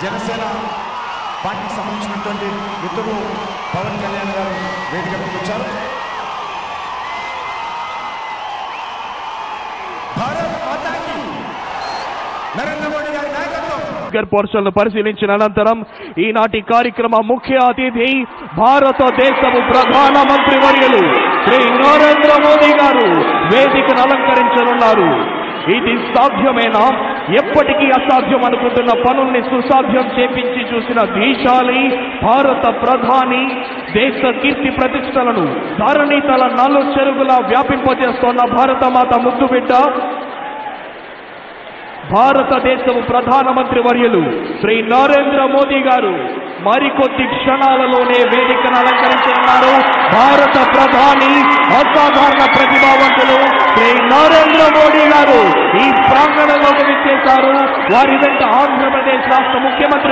జనసేన పార్టీకి సంబంధించినటువంటి మిత్రులు పవన్ కళ్యాణ్ గారు వేదిక మీదకి వచ్చారు భారత్ మాతాకి నరేంద్ర మోడీ గారి నాయకత్వం గర్ పోర్షన్లు పరిశీలించిన అనంతరం ఈనాటి కార్యక్రమ ముఖ్య అతిథి భారతదేశపు ప్రధాన మంత్రి వర్యులు శ్రీ నరేంద్ర మోదీ గారు వేదికను అలంకరించనున్నారు ఇది సాధ్యమేనా ఎప్పటికీ అసాధ్యం అనుకుంటున్న పనుల్ని సుసాధ్యం చేపించి చూసిన దీశాలి భారత ప్రధాని దేశ కీర్తి ప్రతిష్టలను ధరణితల నలు చెరుగులా వ్యాపింపజేస్తోన్న భారత మాత ముద్దు బిడ్డ భారతదేశపు ప్రధానమంత్రి వర్యులు శ్రీ నరేంద్ర మోదీ గారు మరికొద్ది క్షణాలలోనే వేదికను అలంకరించనున్నారు భారత ప్రధాని అసాధారణ ప్రతిభావంతులు శ్రీ నరేంద్ర మోడీ గారు ఈ ప్రాంగణంలోకి విచ్చేశారు వారి వెంట ఆంధ్రప్రదేశ్ రాష్ట్ర ముఖ్యమంత్రి